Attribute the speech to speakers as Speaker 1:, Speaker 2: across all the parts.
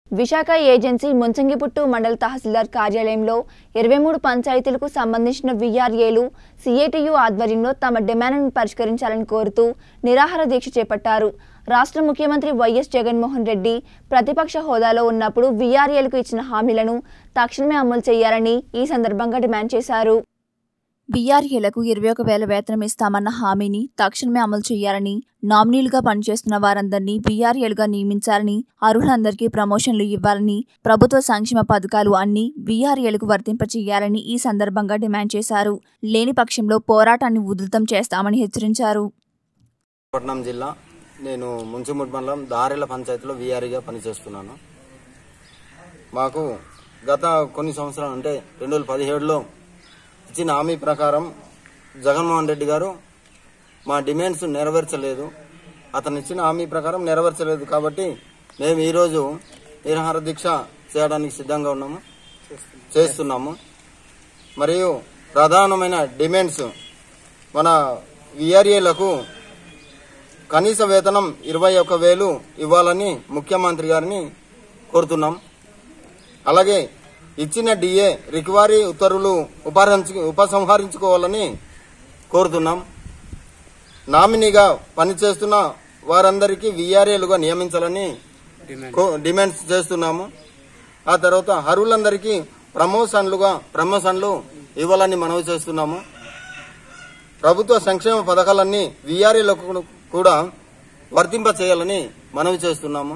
Speaker 1: Visakha agency Munchingiputtu మండల తహసీల్దార్ కార్యాలయంలో ఇరవై మూడు పంచాయతీలకు సంబంధించిన వీఆర్ఏలు సిఐటియు ఆధ్వర్యంలో తమ డిమాండ్ను పరిష్కరించాలని కోరుతూ నిరాహార దీక్ష చేపట్టారు రాష్ట్ర ముఖ్యమంత్రి వైఎస్ జగన్మోహన్ రెడ్డి ప్రతిపక్ష హోదాలో ఉన్నప్పుడు వీఆర్ఏలకు ఇచ్చిన హామీలను తక్షణమే అమలు చేయాలని ఈ సందర్భంగా డిమాండ్ చేశారు బీఆర్ఏలకు ఇరవై ఒక వేల వేతనం ఇస్తామన్న హామీని తక్షణమే అమలు చేయాలని నామినీలుగా పనిచేస్తున్న వారందరినీ బీఆర్ఏలుగా నియమించాలని అర్హులందరికీ ప్రమోషన్లు ఇవ్వాలని ప్రభుత్వ సంక్షేమ పథకాలు అన్ని బీఆర్ఏలకు వర్తింపచేయాలని ఈ సందర్భంగా డిమాండ్ చేశారు లేని పక్షంలో పోరాటాన్ని ఉధృతం చేస్తామని హెచ్చరించారు
Speaker 2: పట్నం జిల్లా నేను ముంచిముడ్ మండలం దారెల పంచాయతీలో వీఆర్గా పనిచేస్తున్నాను మాకు గత కొన్ని సంవత్సరాలు అంటే రెండు వేల పదిహేడులో ఇచ్చిన హామీ ప్రకారం జగన్మోహన్ రెడ్డి గారు మా డిమాండ్స్ నెరవేర్చలేదు అతను ఇచ్చిన హామీ ప్రకారం నెరవేర్చలేదు కాబట్టి మేము ఈరోజు నిరాహార దీక్ష చేయడానికి సిద్ధంగా ఉన్నాము చేస్తున్నాము మరియు ప్రధానమైన డిమాండ్స్ మన విఆర్ఏలకు కనీస వేతనం ఇరవై ఒక్క వేలు ఇవ్వాలని ముఖ్యమంత్రి గారిని కోరుతున్నాం అలాగే ఇచ్చిన డిఏ రికవరీ ఉత్తర్వులు ఉపహరించు ఉపసంహరించుకోవాలని కోరుతున్నాం నామినీగా పనిచేస్తున్న వారందరికీ విఆర్ఏలుగా నియమించాలని కో- డిమాండ్స్ చేస్తున్నాము ఆ తర్వాత అర్హులందరికీ ప్రమోషన్లుగా ప్రమోషన్లు ఇవ్వాలని మనవి చేస్తున్నాము ప్రభుత్వ సంక్షేమ పథకాలన్నీ వీఆర్ఏలకు కూడా వర్తింప చేయాలని మనవి చేస్తున్నాము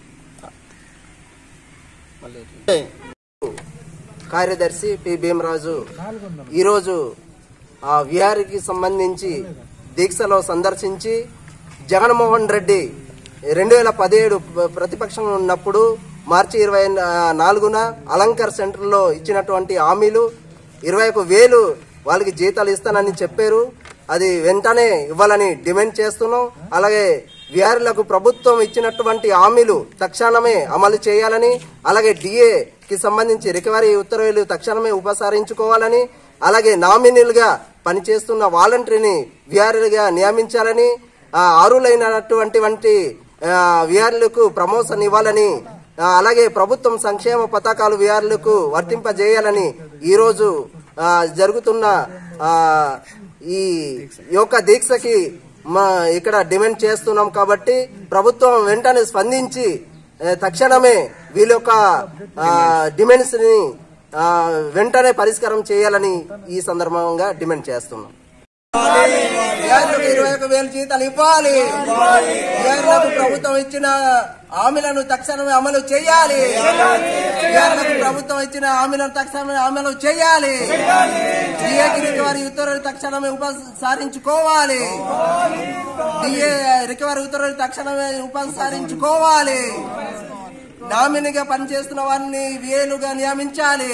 Speaker 3: కార్యదర్శి పి భీమరాజు ఈరోజు ఆ విహారికి సంబంధించి దీక్షలో సందర్శించి జగన్మోహన్ రెడ్డి రెండు వేల పదిహేడు ప్రతిపక్షంలో ఉన్నప్పుడు మార్చి ఇరవై నాలుగున అలంకర్ సెంటర్లో ఇచ్చినటువంటి హామీలు ఇరవై ఒక వేలు వాళ్ళకి జీతాలు ఇస్తానని చెప్పారు అది వెంటనే ఇవ్వాలని డిమాండ్ చేస్తున్నాం అలాగే విహారీలకు ప్రభుత్వం ఇచ్చినటువంటి హామీలు తక్షణమే అమలు చేయాలని అలాగే డిఏ కి సంబంధించి రికవరీ ఉత్తర్వులు తక్షణమే ఉపసంహరించుకోవాలని అలాగే నామినీలుగా పనిచేస్తున్న వాలంటీర్ని విఆర్లుగా నియమించాలని ఆ, అర్హులైనటువంటి వంటి విఆర్లకు ప్రమోషన్ ఇవ్వాలని ఆ, అలాగే ప్రభుత్వం సంక్షేమ పథకాలు విఆర్లకు వర్తింపజేయాలని ఈరోజు ఆ, జరుగుతున్న ఆ, ఈ యొక్క దీక్షకి మా ఇక్కడ డిమాండ్ చేస్తున్నాం కాబట్టి ప్రభుత్వం వెంటనే స్పందించి ఏ, తక్షణమే వీళ్ళ యొక్క ఆ, డిమాండ్స్ ని ఆ, వెంటనే పరిష్కారం చేయాలని ఈ సందర్భంగా డిమాండ్ చేస్తున్నాం విఆర్లకు ఇరవై ఒక వేలు జీతాలు ఇవ్వాలి విఆర్లకు ప్రభుత్వం ఇచ్చిన హామీలను తక్షణమే అమలు చేయాలి విఆర్లకు ప్రభుత్వం ఇచ్చిన హామీలను తక్షణమే అమలు చేయాలి డిఏకి రికవరీ ఉత్తర్వులు తక్షణమే ఉపసంహరించుకోవాలి డిఏ రికవరీ ఉత్తర్వులు తక్షణమే ఉపసంహరించుకోవాలి నామినీగా పనిచేస్తున్న వారిని వేలుగా నియమించాలి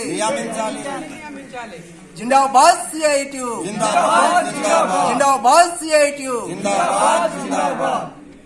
Speaker 3: జిందాబాద్ సిఐటియు జిందాబాద్ సిఐటియు